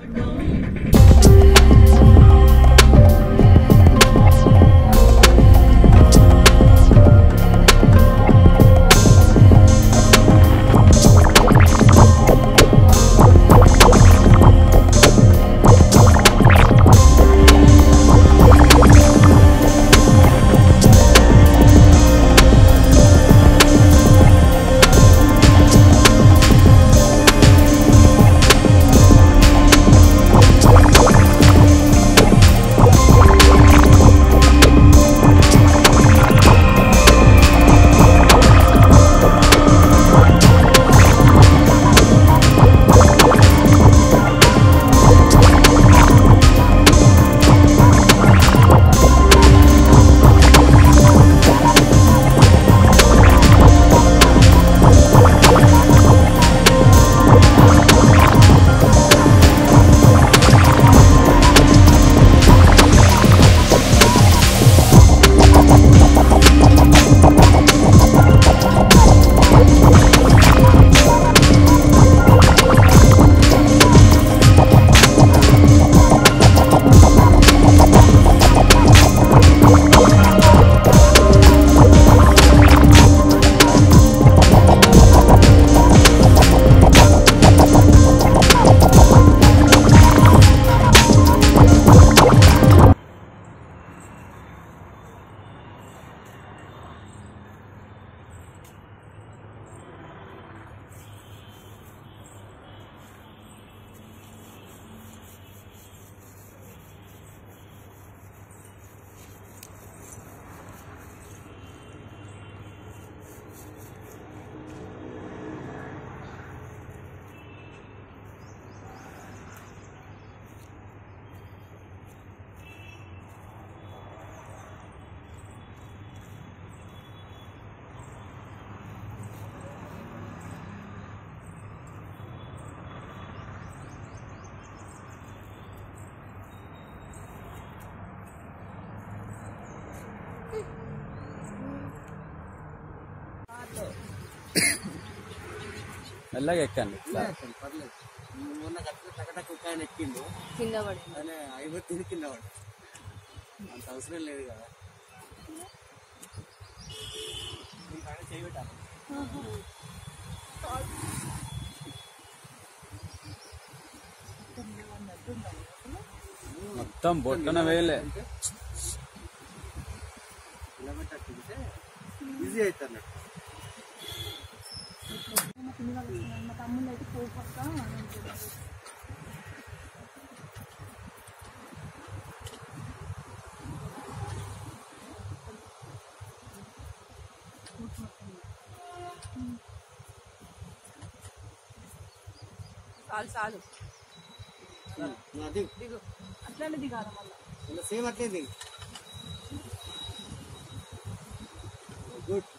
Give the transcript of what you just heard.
మెల్లగా ఎక్కండి పర్లేదు మొన్న కట్టిన టకటక ఒక ఆయన ఎక్కిండు కింద పడింది ఆయన ఐవత్ తిని కింద వాడు అంత అవసరం లేదు కదా దీనికి ఆయన చేయబెట్టాలి మొత్తం బొట్టన వేయలే కిలోమీటర్ తింటే ఈజీ అవుతుంది అన్నట్టు మా తమ్ముడు అయితే పోపక్క చాలు చాలు నువ్వు అది దిగు అట్లనే దిగాల మళ్ళీ సేమ్ అట్లే దిగు గుడ్